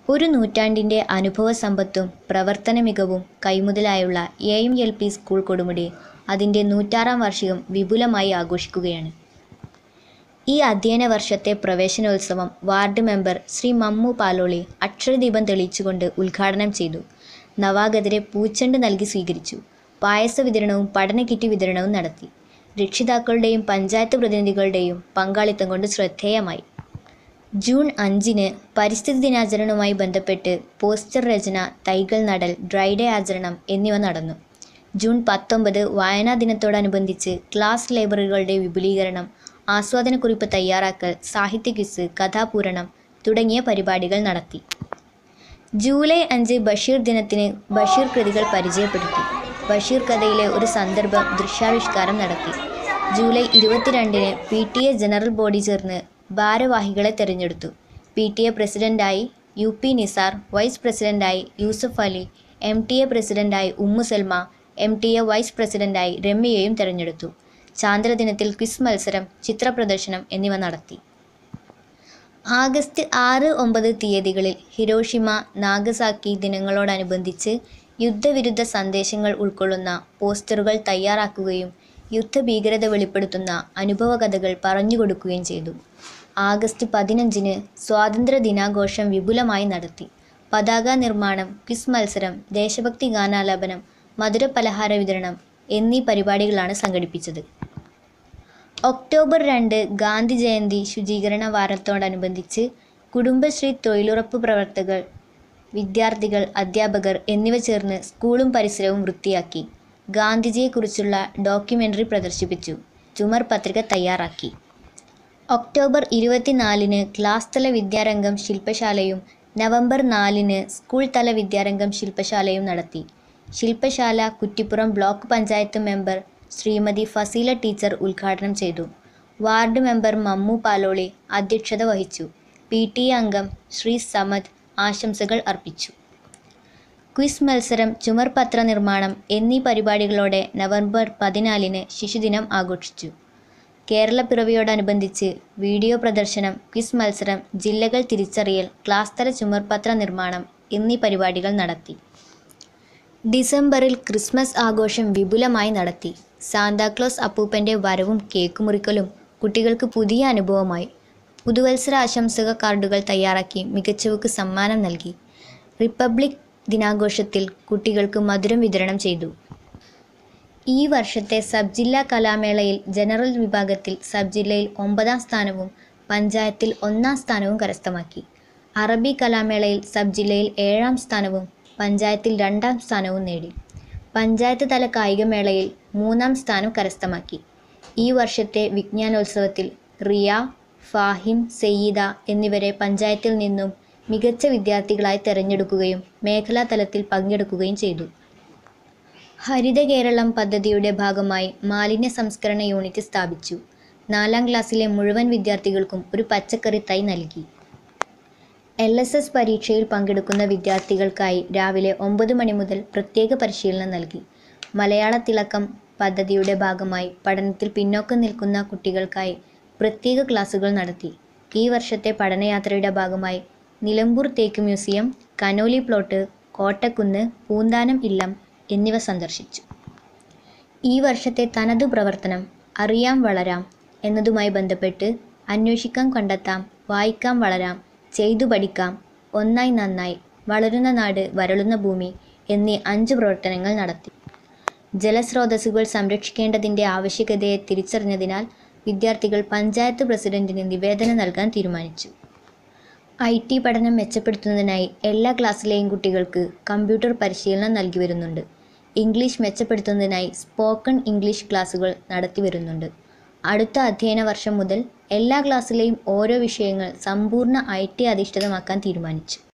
ഒരു നൂറ്റാണ്ടിൻ്റെ അനുഭവ സമ്പത്തും പ്രവർത്തന മികവും കൈമുതലായുള്ള A M L P school കൊടുമുടി അതിൻ്റെ നൂറ്റാറാം വാർഷികം വിപുലമായി ആഘോഷിക്കുകയാണ് ഈ അധ്യയന വർഷത്തെ പ്രവേശനോത്സവം വാർഡ് മെമ്പർ ശ്രീ മമ്മു പാലോളി അക്ഷരദീപം തെളിയിച്ചുകൊണ്ട് ഉദ്ഘാടനം ചെയ്തു നവാഗതരെ പൂച്ചെണ്ട് നൽകി സ്വീകരിച്ചു പായസ വിതരണവും പഠന കിറ്റ് വിതരണവും നടത്തി രക്ഷിതാക്കളുടെയും പഞ്ചായത്ത് പ്രതിനിധികളുടെയും പങ്കാളിത്തം കൊണ്ട് ശ്രദ്ധേയമായി ജൂൺ അഞ്ചിന് പരിസ്ഥിതി ദിനാചരണവുമായി ബന്ധപ്പെട്ട് പോസ്റ്റർ രചന തൈകൾ നടൽ ഡ്രൈഡേ ആചരണം എന്നിവ നടന്നു ജൂൺ പത്തൊമ്പത് വായനാ ദിനത്തോടനുബന്ധിച്ച് ക്ലാസ് ലൈബ്രറികളുടെ വിപുലീകരണം ആസ്വാദനക്കുറിപ്പ് തയ്യാറാക്കൽ സാഹിത്യ ക്വിസ് കഥാപൂരണം തുടങ്ങിയ പരിപാടികൾ നടത്തി ജൂലൈ അഞ്ച് ബഷീർ ദിനത്തിന് ബഷീർ കൃതികൾ പരിചയപ്പെടുത്തി ബഷീർ കഥയിലെ ഒരു സന്ദർഭം ദൃശ്യാവിഷ്കാരം നടത്തി ജൂലൈ ഇരുപത്തിരണ്ടിന് P T A general body ചേർന്ന് ഭാരവാഹികളെ തെരഞ്ഞെടുത്തു പി ടി എ പ്രസിഡന്റായി യു പി നിസാർ വൈസ് പ്രസിഡന്റായി Yusuf Ali M T A പ്രസിഡന്റായി Ummu Salma M T A vice പ്രസിഡന്റായി രമ്യയെയും തെരഞ്ഞെടുത്തു ചാന്ദ്രദിനത്തിൽ ക്വിസ് മത്സരം ചിത്രപ്രദർശനം എന്നിവ നടത്തി ആഗസ്റ്റ് ആറ് ഒമ്പത് തീയതികളിൽ ഹിരോഷിമ നാഗസാക്കി ദിനങ്ങളോടനുബന്ധിച്ച് യുദ്ധവിരുദ്ധ സന്ദേശങ്ങൾ ഉൾക്കൊള്ളുന്ന പോസ്റ്ററുകൾ തയ്യാറാക്കുകയും യുദ്ധഭീകരത വെളിപ്പെടുത്തുന്ന അനുഭവകഥകൾ പറഞ്ഞുകൊടുക്കുകയും ചെയ്തു ആഗസ്റ്റ് പതിനഞ്ചിന് സ്വാതന്ത്ര്യ ദിനാഘോഷം വിപുലമായി നടത്തി പതാക നിർമ്മാണം ക്വിസ് മത്സരം ദേശഭക്തി ഗാനാലാപനം മധുരപലഹാര വിതരണം എന്നീ പരിപാടികളാണ് സംഘടിപ്പിച്ചത് ഒക്ടോബർ രണ്ട് ഗാന്ധി ജയന്തി ശുചീകരണ വാരത്തോടനുബന്ധിച്ച് കുടുംബശ്രീ തൊഴിലുറപ്പ് പ്രവർത്തകർ വിദ്യാർത്ഥികൾ അധ്യാപകർ എന്നിവ ചേർന്ന് സ്കൂളും പരിസരവും വൃത്തിയാക്കി ഗാന്ധിജിയെക്കുറിച്ചുള്ള ഡോക്യുമെൻ്ററി പ്രദർശിപ്പിച്ചു ചുമർ പത്രിക തയ്യാറാക്കി ഒക്ടോബർ ഇരുപത്തിനാലിന് ക്ലാസ് തല വിദ്യാരംഗം ശില്പശാലയും നവംബർ നാലിന് സ്കൂൾ തല വിദ്യാരംഗം ശില്പശാലയും നടത്തി ശില്പശാല Kuttippuram block panchayat member Shrimathi Fazeela teacher ഉദ്ഘാടനം ചെയ്തു വാർഡ് മെമ്പർ മമ്മു പാലോളി അധ്യക്ഷത വഹിച്ചു പി ടി എ അംഗം ശ്രീ സമദ് ആശംസകൾ അർപ്പിച്ചു ക്വിസ് മത്സരം ചുമർപത്ര നിർമ്മാണം എന്നീ പരിപാടികളോടെ നവംബർ പതിനാലിന് ശിശുദിനം ആഘോഷിച്ചു കേരളപ്പിറവിയോടനുബന്ധിച്ച് വീഡിയോ പ്രദർശനം ക്വിസ് മത്സരം ജില്ലകൾ തിരിച്ചറിയൽ ക്ലാസ് തല ചുമർപത്ര നിർമ്മാണം എന്നീ പരിപാടികൾ നടത്തി ഡിസംബറിൽ ക്രിസ്മസ് ആഘോഷം വിപുലമായി നടത്തി സാന്താക്ലോസ് അപ്പൂപ്പൻ്റെ വരവും കേക്ക് മുറിക്കലും കുട്ടികൾക്ക് പുതിയ അനുഭവമായി പുതുവത്സര ആശംസക കാർഡുകൾ തയ്യാറാക്കി മികച്ചവർക്ക് സമ്മാനം നൽകി റിപ്പബ്ലിക് ദിനാഘോഷത്തിൽ കുട്ടികൾക്ക് മധുരം വിതരണം ചെയ്തു ഈ വർഷത്തെ സബ് ജില്ലാ കലാമേളയിൽ ജനറൽ വിഭാഗത്തിൽ സബ് ജില്ലയിൽ ഒമ്പതാം സ്ഥാനവും പഞ്ചായത്തിൽ ഒന്നാം സ്ഥാനവും കരസ്ഥമാക്കി അറബി കലാമേളയിൽ സബ് ജില്ലയിൽ ഏഴാം സ്ഥാനവും പഞ്ചായത്തിൽ രണ്ടാം സ്ഥാനവും നേടി പഞ്ചായത്ത് തല കായികമേളയിൽ മൂന്നാം സ്ഥാനം കരസ്ഥമാക്കി ഈ വർഷത്തെ വിജ്ഞാനോത്സവത്തിൽ റിയ ഫാഹിം സെയ്യിദ എന്നിവരെ പഞ്ചായത്തിൽ നിന്നും മികച്ച വിദ്യാർത്ഥികളായി തെരഞ്ഞെടുക്കുകയും മേഖലാ തലത്തിൽ പങ്കെടുക്കുകയും ചെയ്തു ഹരിത കേരളം പദ്ധതിയുടെ ഭാഗമായി മാലിന്യ സംസ്കരണ യൂണിറ്റ് സ്ഥാപിച്ചു നാലാം ക്ലാസ്സിലെ മുഴുവൻ വിദ്യാർത്ഥികൾക്കും ഒരു പച്ചക്കറി തൈ നൽകി എൽ എസ് എസ് പരീക്ഷയിൽ പങ്കെടുക്കുന്ന വിദ്യാർത്ഥികൾക്കായി രാവിലെ ഒമ്പത് മണി മുതൽ പ്രത്യേക പരിശീലനം നൽകി മലയാള തിളക്കം പദ്ധതിയുടെ ഭാഗമായി പഠനത്തിൽ പിന്നോക്കം നിൽക്കുന്ന കുട്ടികൾക്കായി പ്രത്യേക ക്ലാസുകൾ നടത്തി ഈ വർഷത്തെ പഠനയാത്രയുടെ ഭാഗമായി നിലമ്പൂർ തേക്ക് museum Conolly plot Kottakkunnu Poonthanam ഇല്ലം എന്നിവ സന്ദർശിച്ചു ഈ വർഷത്തെ തനതു പ്രവർത്തനം അറിയാം വളരാം എന്നതുമായി ബന്ധപ്പെട്ട് അന്വേഷിക്കാം കണ്ടെത്താം വായിക്കാം വളരാം ചെയ്തു പഠിക്കാം ഒന്നായി നന്നായി വളരുന്ന നാട് വരളുന്ന ഭൂമി എന്നീ അഞ്ച് പ്രവർത്തനങ്ങൾ നടത്തി ജലസ്രോതസ്സുകൾ സംരക്ഷിക്കേണ്ടതിൻ്റെ ആവശ്യകതയെ തിരിച്ചറിഞ്ഞതിനാൽ വിദ്യാർത്ഥികൾ പഞ്ചായത്ത് പ്രസിഡന്റിന് നിവേദനം നൽകാൻ തീരുമാനിച്ചു ഐ ടി പഠനം മെച്ചപ്പെടുത്തുന്നതിനായി എല്ലാ ക്ലാസ്സിലെയും കുട്ടികൾക്ക് കമ്പ്യൂട്ടർ പരിശീലനം നൽകി വരുന്നുണ്ട് ഇംഗ്ലീഷ് മെച്ചപ്പെടുത്തുന്നതിനായി സ്പോക്കൺ ഇംഗ്ലീഷ് ക്ലാസുകൾ നടത്തി വരുന്നുണ്ട് അടുത്ത അധ്യയന വർഷം മുതൽ എല്ലാ ക്ലാസ്സിലെയും ഓരോ വിഷയങ്ങൾ സമ്പൂർണ്ണ ഐ ടി അധിഷ്ഠിതമാക്കാൻ തീരുമാനിച്ചു